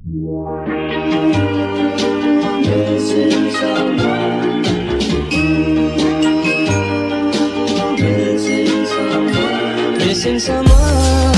Missing someone. Missing someone. Missing someone.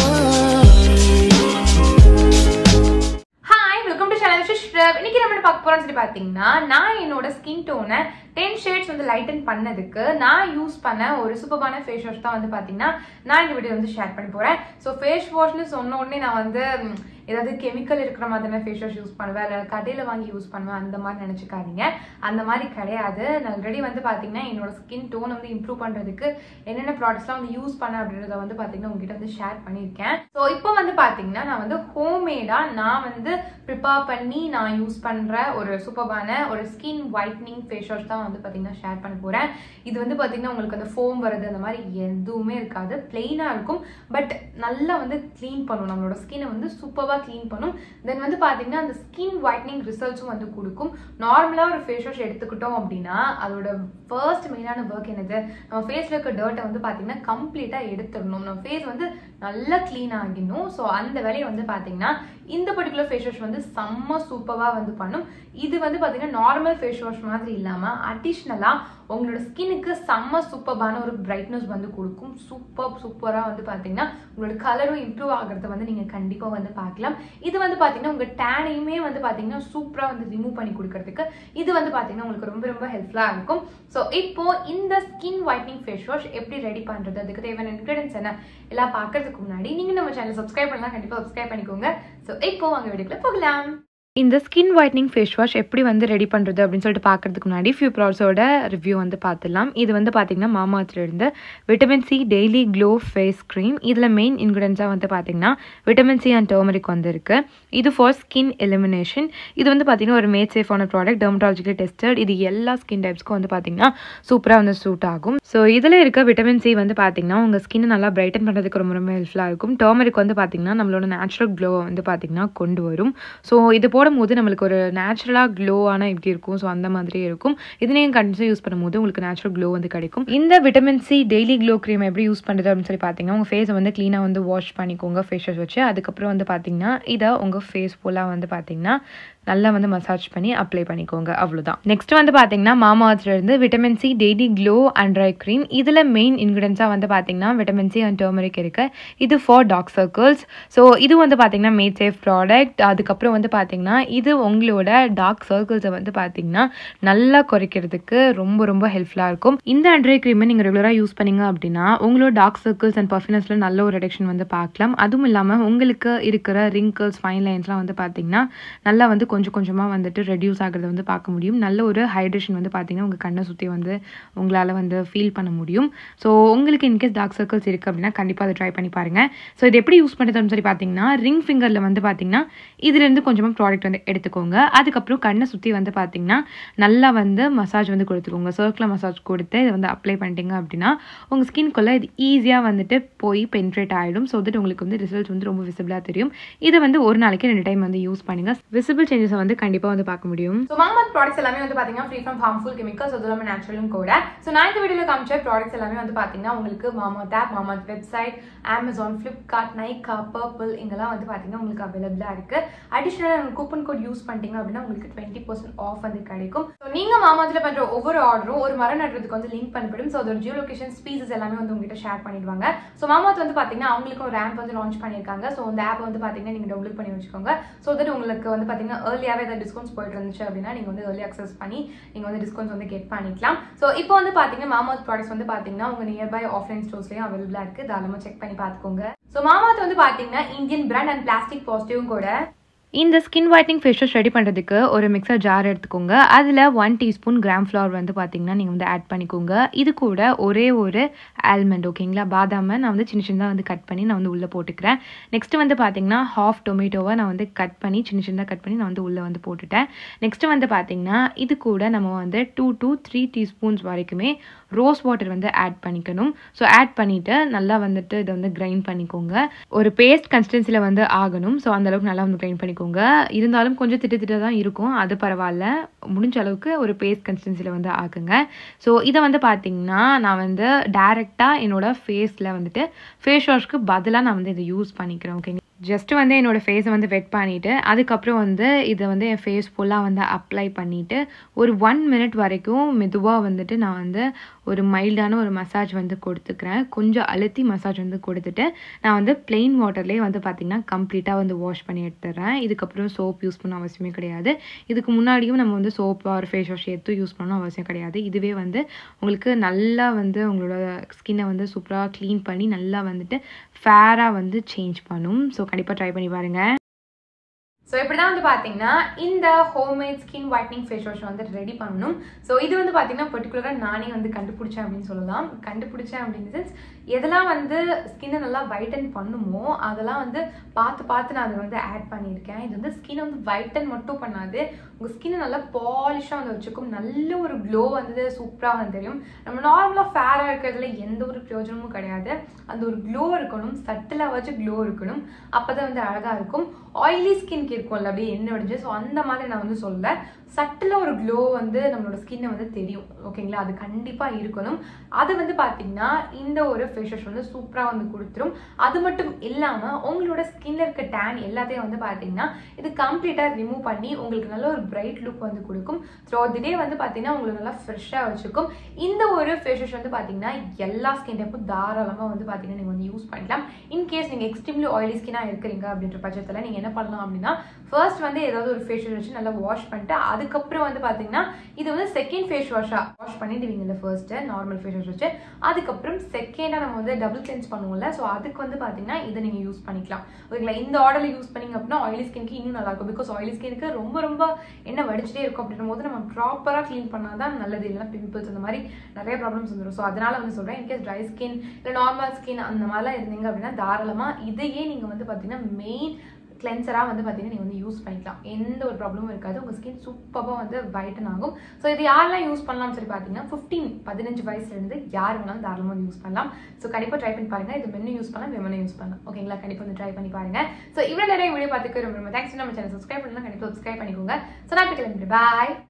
Hi welcome to channel ஷிஷ்ரப் இன்னைக்கு நம்ம என்ன பார்க்க போறோம்னு சொல்லி பார்த்தீங்கன்னா நான் என்னோட ஸ்கின் டோனை டென் ஷேட்ஸ் வந்து லைட்டன் பண்ணதுக்கு நான் யூஸ் பண்ண ஒரு சூப்பரான ஃபேஸ் வாஷ் தான் வந்து பார்த்தீங்கன்னா நான் இந்த வீடியோ வந்து ஷேர் பண்ண போறேன் ஸோ ஃபேஸ் வாஷ்னு சொன்ன உடனே நான் வந்து ம், ஏதாவது கெமிக்கல் இருக்கிற மாதிரியான ஃபேஸ் வாஷ் யூஸ் பண்ணுவேன் இல்லை கடையில் வாங்கி யூஸ் பண்ணுவேன் அந்த மாதிரி நினச்சிக்காதீங்க அந்த மாதிரி கிடையாது நான் ஆல்ரெடி வந்து பார்த்தீங்கன்னா என்னோட ஸ்கின் டோன் வந்து இம்ப்ரூவ் பண்ணுறதுக்கு என்னென்ன ப்ராடக்ட்ஸ்லாம் வந்து யூஸ் பண்ண அப்படின்றத வந்து பார்த்தீங்கன்னா உங்ககிட்ட வந்து ஷேர் பண்ணியிருக்கேன் ஸோ இப்போ வந்து பார்த்தீங்கன்னா நான் வந்து ஹோம்மேடாக நான் வந்து ப்ரிப்பேர் பண்ணி நான் யூஸ் பண்ணுற ஒரு சூப்பரான ஒரு ஸ்கின் ஒயிட்னிங் ஃபேஸ் வாஷ் தான் வந்து பார்த்தீங்கன்னா ஷேர் பண்ண போகிறேன் இது வந்து பார்த்தீங்கன்னா உங்களுக்கு அந்த ஃபோம் வருது அந்த மாதிரி எதுவுமே இருக்காது பிளெயினாக இருக்கும் பட் நல்லா வந்து க்ளீன் பண்ணும் நம்மளோட ஸ்கினை வந்து சூப்பராக க்ளீன் பண்ணும் தென் வந்து பார்த்தீங்கன்னா அந்த ஸ்கின் ஒயிட்னிங் ரிசல்ட்ஸும் வந்து கொடுக்கும் நார்மலாக ஒரு ஃபேஸ் வாஷ் எடுத்துக்கிட்டோம் அப்படின்னா அதோட ஃபர்ஸ்ட் மெயினான ஒர்க் என்னது நம்ம ஃபேஸில் இருக்க டர்ட்டை வந்து பார்த்தீங்கன்னா கம்ப்ளீட்டாக எடுத்துடணும் நம்ம ஃபேஸ் வந்து நல்லா க்ளீன் ஆகிடணும் ஸோ அந்த வேலையை வந்து பார்த்தீங்கன்னா இந்த பர்டிகுலர் ஃபேஸ் வாஷ் வந்து செம்ம சூப்பராக வந்து பண்ணும் இது வந்து பார்த்தீங்கன்னா நார்மல் ஃபேஸ் வாஷ் மாதிரி இல்லாமல் அடிஷ்னலாக உங்களோட ஸ்கின்னுக்கு செம்ம சூப்பரான ஒரு பிரைட்னஸ் வந்து கொடுக்கும் சூப்பர் சூப்பராக வந்து பார்த்தீங்கன்னா உங்களோட கலரும் இம்ப்ரூவ் ஆகிறத வந்து நீங்கள் கண்டிப்பாக வந்து பார்க்கலாம் இது வந்து பார்த்தீங்கன்னா உங்கள் டேனையுமே வந்து பார்த்தீங்கன்னா சூப்பராக வந்து ரிமூவ் பண்ணி கொடுக்கறதுக்கு இது வந்து பார்த்தீங்கன்னா உங்களுக்கு ரொம்ப ரொம்ப ஹெல்ப்ஃபுல்லாக இருக்கும் ஸோ இப்போ இந்த ஸ்கின் ஒயிட்னிங் ஃபேஸ் வாஷ் எப்படி ரெடி பண்ணுறது அதுக்கு தேவையான இன்க்ரீடியன்ஸ் என்ன எல்லாம் பார்க்கறதுக்கு முன்னாடி நீங்கள் நம்ம சேனல் சப்ஸ்கிரைப் பண்ணலாம் கண்டிப்பாக சப்ஸ்கிரைப் பண்ணிக்கோங்க ஸோ இப்போ வாங்க வீடியோக்குள்ள போகலாம் இந்த ஸ்கின் ஒயிட்னிங் ஃபேஸ் வாஷ் எப்படி வந்து ரெடி பண்ணுறது அப்படின்னு சொல்லிட்டு பார்க்கறதுக்கு முன்னாடி ஃபியூ ப்ராடக்ட்ஸோட ரிவ்யூ வந்து பார்த்துடலாம் இது வந்து பார்த்தீங்கன்னா மாமாத்துல இருந்து vitamin C daily glow face cream இதில் மெயின் இன்க்ரீடியன்ஸாக வந்து பார்த்தீங்கன்னா விட்டமின் சி அண்ட் டர்மரிக் வந்து இருக்கு இது ஃபார் ஸ்கின் எலிமினேஷன் இது வந்து பார்த்தீங்கன்னா ஒரு மேட் சேஃபான ப்ராடக்ட் டெர்மட்டாலஜிக்கலி டெஸ்டட் இது எல்லா ஸ்கின் டைப்ஸ்க்கும் வந்து பார்த்தீங்கன்னா சூப்பராக வந்து சூட் ஆகும் ஸோ இதில் இருக்க விட்டமின் சி வந்து பார்த்தீங்கன்னா உங்கள் ஸ்கின்னை நல்லா பிரைட்டன் பண்ணுறதுக்கு ரொம்ப ரொம்ப ஹெல்ப்ஃபுல்லாக இருக்கும் டர்மரிக் வந்து பார்த்தீங்கன்னா நம்மளோட நேச்சுரல் க்ளோவை வந்து பார்த்தீங்கன்னா கொண்டு வரும் ஸோ இது போடும்போது நம்மளுக்கு ஒரு நேச்சுரலாக க்ளோவான எப்படி இருக்கும் ஸோ அந்த மாதிரியே இருக்கும் இது நீங்கள் கண்டிப்பாக யூஸ் பண்ணும்போது உங்களுக்கு நேச்சுரல் க்ளோ வந்து கிடைக்கும் இந்த vitamin C daily glow cream எப்படி யூஸ் பண்ணுறது அப்படின்னு சொல்லி பார்த்தீங்கன்னா உங்கள் ஃபேஸை வந்து க்ளீனாக வந்து வாஷ் பண்ணிக்கோங்க ஃபேஸ் வாஷ் வச்சு அதுக்கப்புறம் வந்து பார்த்தீங்கன்னா இதை உங்கள் ஃபேஸ் ஃபுல்லாக வந்து பார்த்தீங்கன்னா நல்லா வந்து மசாஜ் பண்ணி அப்ளை பண்ணிக்கோங்க அவ்வளோதான் நெக்ஸ்ட் வந்து பார்த்தீங்கன்னா மாமாத்துல இருந்து vitamin C daily glow and dry cream இதில் மெயின் இன்க்ரீடியன்ஸாக வந்து பார்த்தீங்கன்னா விட்டமின் சி அண்ட் டர்மரிக் இருக்கு இது ஃபார் டார்க் சர்க்கிள்ஸ் ஸோ இது வந்து பார்த்தீங்கன்னா மேட் சேஃப் ப்ராடக்ட் அதுக்கப்புறம் வந்து பார்த்தீங்கன்னா இது உங்களோட டார்க் சர்க்கிள்ஸை வந்து பார்த்தீங்கன்னா நல்லா குறைக்கிறதுக்கு ரொம்ப ரொம்ப ஹெல்ப்ஃபுல்லாக இருக்கும் இந்த அண்ட்ரை க்ரீமை நீங்கள் ரெகுலராக யூஸ் பண்ணீங்க அப்படின்னா உங்களோட டார்க் சர்க்கிள்ஸ் அண்ட் பர்ஃபினஸில் நல்ல ஒரு ரிடக்ஷன் வந்து பார்க்கலாம் அதுவும் இல்லாமல் உங்களுக்கு இருக்கிற ரிங்கிள்ஸ் ஃபைன் லைன்ஸ்லாம் வந்து பார்த்தீங்கன்னா நல்லா வந்து கொஞ்சம் கொஞ்சமாக வந்துட்டு ரெடியூஸ் ஆகிறத வந்து பார்க்க முடியும் நல்ல ஒரு ஹைட்ரேஷன் வந்து பார்த்தீங்கன்னா உங்கள் கண்ணை சுற்றி வந்து உங்களால் வந்து ஃபீல் பண்ண முடியும் ஸோ உங்களுக்கு இன்கேஸ் டார்க் சர்க்கிள்ஸ் இருக்குது அப்படின்னா கண்டிப்பாக அதை ட்ரை பண்ணி பாருங்கள் ஸோ இது எப்படி யூஸ் பண்ணுறதுன்னு சொல்லி பார்த்தீங்கன்னா ரிங் ஃபிங்கரில் வந்து பார்த்தீங்கன்னா இதுலேருந்து கொஞ்சமாக ப்ராடக்ட் வந்து எடுத்துக்கோங்க அதுக்கப்புறம் கண்ணை சுற்றி வந்து பார்த்தீங்கன்னா நல்லா வந்து மசாஜ் வந்து கொடுத்துக்கோங்க சர்க்கில் மசாஜ் கொடுத்து இதை வந்து அப்ளை பண்ணிட்டீங்க அப்படின்னா உங்கள் ஸ்கின்குள்ளே இது ஈஸியாக வந்துட்டு போய் பென்ட்ரேட் ஆகிடும் ஸோ தட் உங்களுக்கு வந்து ரிசல்ட்ஸ் வந்து ரொம்ப விசிபிளாக தெரியும் இதை வந்து ஒரு நாளைக்கு ரெண்டு டைம் வந்து யூஸ் பண்ணுங்க விசிபிள் சேஞ்சஸை வந்து கண்டிப்பாக வந்து பார்க்க முடியும் ஸோ மாமத் ப்ராடக்ட்ஸ் எல்லாமே வந்து பார்த்தீங்கன்னா ஃப்ரீ ஃப்ரம் ஹார்ம்ஃபுல் கெமிக்கல்ஸ் அது எல்லாமே நேச்சுரலும் கூட ஸோ நான் இந்த வீடியோவில் காமிச்ச ப்ராடக்ட்ஸ் எல்லாமே வந்து பார்த்தீங்கன்னா உங்களுக்கு Mamaearth app Mamaearth website Amazon Flipkart Nykaa Purplle இங்கெல்லாம் வந்து பார்த்தீங்கன்னா உங்களுக்கு அவைலபிளாக இருக்கு அடிஷனலாக கூப்பன் கோட் யூஸ் பண்ணிட்டீங்க அப்படின்னா உங்களுக்கு டுவெண்ட்டி பர்சன்ட் ஆஃப் வந்து கிடைக்கும் ஸோ நீங்கள் மாமாத்தில் பண்ணுற ஒவ்வொரு ஆர்டரும் ஒரு மரம் நடுறதுக்கு வந்து லிங்க் பண்ணப்படும் ஸோ அதோட ஜியோ லொகேஷன் ஸ்பீசஸ் எல்லாமே வந்து உங்ககிட்ட ஷேர் பண்ணிடுவாங்க ஸோ மாமாத் வந்து பார்த்தீங்கன்னா அவங்களுக்கும் ஒரு ஆப் வந்து லான்ச் பண்ணியிருக்காங்க ஸோ அந்த ஆப் வந்து பார்த்தீங்கன்னா நீங்கள் டவுன்லோட் பண்ணி வச்சுக்கோங்க ஸோ தட் உங்களுக்கு வந்து பார்த்தீங்கன்னா ஏர்லியாகவே ஏதாவது டிஸ்கவுண்ட்ஸ் போயிட்டு இருந்துச்சு அப்படின்னா நீங்கள் வந்து ஏர்லி அக்சஸ் பண்ணி நீங்கள் வந்து டிஸ்கவுண்ட்ஸ் வந்து கெட் பண்ணிக்கலாம் ஸோ இப்போ வந்து பார்த்தீங்கன்னா மாமாத் ப்ராடக்ட்ஸ் வந்து பார்த்தீங்கன்னா உங்கள் நியர்பை ஆஃப்லைன் ஸ்டோர்ஸ்லையும் அவைலபிளாக இருக்குது தாராளமாக செக் பண்ணி பார்த்துக்கோங்க ஸோ மாமாத் வந்து பார்த்தீங்கன்னா இந்தியன் பிராண்ட் அண்ட் பிளாஸ்டிக் பாசிட்டிவும் கூட இந்த skin whitening face wash ready பண்ணுறதுக்கு ஒரு மிக்சர் ஜார் எடுத்துக்கோங்க அதில் ஒன் டீஸ்பூன் கிராம் ஃப்ளவர் வந்து பார்த்தீங்கன்னா நீங்கள் வந்து ஆட் பண்ணிக்கோங்க இது கூட ஒரே ஒரு ஆல்மண்ட் ஓகேங்களா பாதாமை நான் வந்து சின்ன சின்னதாக வந்து கட் பண்ணி நான் வந்து உள்ளே போட்டுக்கிறேன் நெக்ஸ்ட் வந்து பார்த்தீங்கன்னா ஹாஃப் டொமேட்டோவை நான் வந்து கட் பண்ணி சின்ன சின்னதாக கட் பண்ணி நான் வந்து உள்ளே வந்து போட்டுட்டேன் நெக்ஸ்ட் வந்து பார்த்தீங்கன்னா இது கூட நம்ம வந்து டூ டூ த்ரீ டீஸ்பூன்ஸ் வரைக்குமே ரோஸ் வாட்டர் வந்து ஆட் பண்ணிக்கணும் ஸோ ஆட் பண்ணிவிட்டு நல்லா வந்துட்டு இதை வந்து கிரைண்ட் பண்ணிக்கோங்க ஒரு பேஸ்ட் கன்சிஸ்டன்சியில் வந்து ஆகணும் ஸோ அந்த அளவுக்கு நல்லா வந்து கிரைண்ட் பண்ணிக்கோங்க இருந்தாலும் கொஞ்சம் திட்டு திட்டு தான் இருக்கும் அது பரவாயில்ல முடிஞ்ச அளவுக்கு ஒரு பேஸ்ட் கன்சிஸ்டன்சியில் வந்து ஆக்குங்க ஸோ இதை வந்து பார்த்தீங்கன்னா நான் வந்து டேரெக்டாக என்னோட ஃபேஸில் வந்துட்டு ஃபேஸ் வாஷ்க்கு பதிலாக நான் வந்து இதை யூஸ் பண்ணிக்கிறேன் ஓகேங்க ஜஸ்ட் வந்து என்னோடய ஃபேஸை வந்து வெட் பண்ணிவிட்டு அதுக்கப்புறம் வந்து இதை வந்து என் ஃபேஸ் ஃபுல்லாக வந்து அப்ளை பண்ணிவிட்டு ஒரு ஒன் மினிட் வரைக்கும் மெதுவாக வந்துட்டு நான் வந்து ஒரு மைல்டான ஒரு மசாஜ் வந்து கொடுத்துக்கிறேன் கொஞ்சம் அழுத்தி மசாஜ் வந்து கொடுத்துட்டு நான் வந்து plain வாட்டர்லேயே வந்து பார்த்திங்கன்னா கம்ப்ளீட்டாக வந்து வாஷ் பண்ணி எடுத்துடுறேன் இதுக்கப்புறம் சோப் யூஸ் பண்ண அவசியமே கிடையாது இதுக்கு முன்னாடியும் நம்ம வந்து சோப் ஆர் ஃபேஸ் வாஷ் எடுத்து யூஸ் பண்ணணும் அவசியம் கிடையாது இதுவே வந்து உங்களுக்கு நல்லா வந்து உங்களோட ஸ்கின்னை வந்து சூப்பராக க்ளீன் பண்ணி நல்லா வந்துட்டு ஃபேராக வந்து சேஞ்ச் பண்ணும் ஸோ கண்டிப்பாக ட்ரை பண்ணி பாருங்கள் ஸோ இப்படி தான் வந்து பார்த்தீங்கன்னா இந்த homemade skin whitening face wash வந்து ரெடி பண்ணணும் ஸோ இது வந்து பார்த்தீங்கன்னா பர்டிகுலராக நானே வந்து கண்டுபிடிச்சேன் அப்படின்னு சொல்லலாம் கண்டுபிடிச்சேன் அப்படின்னு சென்ஸ் எதெல்லாம் வந்து ஸ்கின்னை நல்லா வைட்டன் பண்ணுமோ அதெல்லாம் வந்து பார்த்து பார்த்து நான் அதை வந்து ஆட் பண்ணியிருக்கேன் இது வந்து ஸ்கின்னை வந்து வைட்டன் மட்டும் பண்ணாது உங்கள் ஸ்கின்னை நல்லா பாலிஷாக வந்து வச்சுக்கும் நல்ல ஒரு க்ளோ வந்து சூப்பராக வந்து தெரியும் நம்ம நார்மலாக ஃபேராக இருக்கிறதுல எந்த ஒரு பிரயோஜனமும் கிடையாது அந்த ஒரு க்ளோ இருக்கணும் சட்டிலாக வச்சு க்ளோ இருக்கணும் அப்போ தான் வந்து அழகாக இருக்கும் ஆயிலி ஸ்கின்க்கு இருக்கும்ல அப்படியே எண்ணெய் வடிஞ்சு ஸோ அந்த மாதிரி நான் வந்து சொல்ல சட்டில் ஒரு க்ளோ வந்து நம்மளோட ஸ்கின்னை வந்து தெரியும் ஓகேங்களா அது கண்டிப்பாக இருக்கணும் அது வந்து பார்த்தீங்கன்னா இந்த ஒரு ஃபேஸ் வாஷ் வந்து சூப்பராக வந்து கொடுத்துரும் அது மட்டும் இல்லாமல் உங்களோட ஸ்கின்ல இருக்க டேன் எல்லாத்தையும் வந்து பார்த்தீங்கன்னா இது கம்ப்ளீட்டாக ரிமூவ் பண்ணி உங்களுக்கு நல்ல ஒரு பிரைட் லுக் வந்து கொடுக்கும் த்ரூ தி டே வந்து பார்த்தீங்கன்னா உங்களுக்கு நல்லா ஃப்ரெஷ்ஷாக வச்சுக்கும் இந்த ஒரு ஃபேஸ் வாஷ் வந்து பார்த்தீங்கன்னா எல்லா ஸ்கின் டைப்பும் தாராளமாக வந்து பார்த்தீங்கன்னா நீங்கள் வந்து யூஸ் பண்ணிக்கலாம் இன்கேஸ் நீங்கள் எக்ஸ்ட்ரீம்லி ஆயிலி ஸ்கின்னாக இருக்கிறீங்க அப்படின்ற பட்சத்தில் நீங்கள் என்ன பண்ணலாம் அப்படின்னா ஃபர்ஸ்ட் வந்து ஏதாவது ஒரு ஃபேஸ் வாஷ் வச்சு நல்லா வாஷ் பண்ணிட்டு அதுக்கப்புறம் வந்து பார்த்தீங்கன்னா இது வந்து செகண்ட் ஃபேஸ் வாஷாக வாஷ் பண்ணிடுவீங்கல்ல ஃபர்ஸ்ட்டு நார்மல் ஃபேஸ் வாஷ் வச்சு அதுக்கப்புறம் செகண்டாக நம்ம வந்து டபுள் கிளென்ஸ் பண்ணுவோம்ல ஸோ அதுக்கு வந்து பார்த்தீங்கன்னா இதை நீங்கள் யூஸ் பண்ணிக்கலாம் ஓகேங்களா இந்த ஆர்டரில் யூஸ் பண்ணீங்க அப்படின்னா ஆயிலி ஸ்கின்க்கு இன்னும் நல்லா இருக்கும் பிகாஸ் ஆயிலி ஸ்கின்க்கு ரொம்ப ரொம்ப என்ன வடிச்சிட்டே இருக்கும் அப்படின்னும் போது நம்ம ப்ராப்பராக க்ளீன் பண்ணால் தான் நல்லது இல்லைன்னா பிம்பிள்ஸ் அந்த மாதிரி நிறைய ப்ராப்ளம்ஸ் வந்துடும் ஸோ அதனால வந்து சொல்கிறேன் இன்கேஸ் ட்ரை ஸ்கின் இல்லை நார்மல் ஸ்கின் அந்த மாதிரிலாம் இருந்தீங்க அப்படின்னா தாராளமாக இதையே நீங்கள் வந்து பார்த்தீங்கன்னா மெயின் கிளென்சராக வந்து பார்த்தீங்கன்னா நீங்கள் வந்து யூஸ் பண்ணிக்கலாம் எந்த ஒரு ப்ராப்ளமும் இருக்காது உங்கள் ஸ்கின் சூப்பராக வந்து வைட்டன் ஆகும் ஸோ இது யாரெல்லாம் யூஸ் பண்ணலாம்னு சொல்லி பார்த்தீங்கன்னா ஃபிஃப்டீன் பதினஞ்சு வயசுலேருந்து யார் வேணாலும் தாராளமாக வந்து யூஸ் பண்ணலாம் ஸோ கண்டிப்பாக ட்ரை பண்ணி பாருங்க இது மென்னு யூஸ் பண்ணலாம் விமனும் யூஸ் பண்ணலாம் ஓகேங்களா கண்டிப்பாக வந்து ட்ரை பண்ணி பாருங்க ஸோ இவ்வளோ நிறைய வீடியோ பார்த்துக்க ரொம்ப ரொம்ப தேங்க்ஸ் நம்ம சேனல் சப்ஸ்கிரைப் பண்ணலாம் கண்டிப்பாக சப்ஸ்கிரைப் பண்ணிக்கோங்க ஸோ நான் இப்போ கிளம்பிட்டு பாய்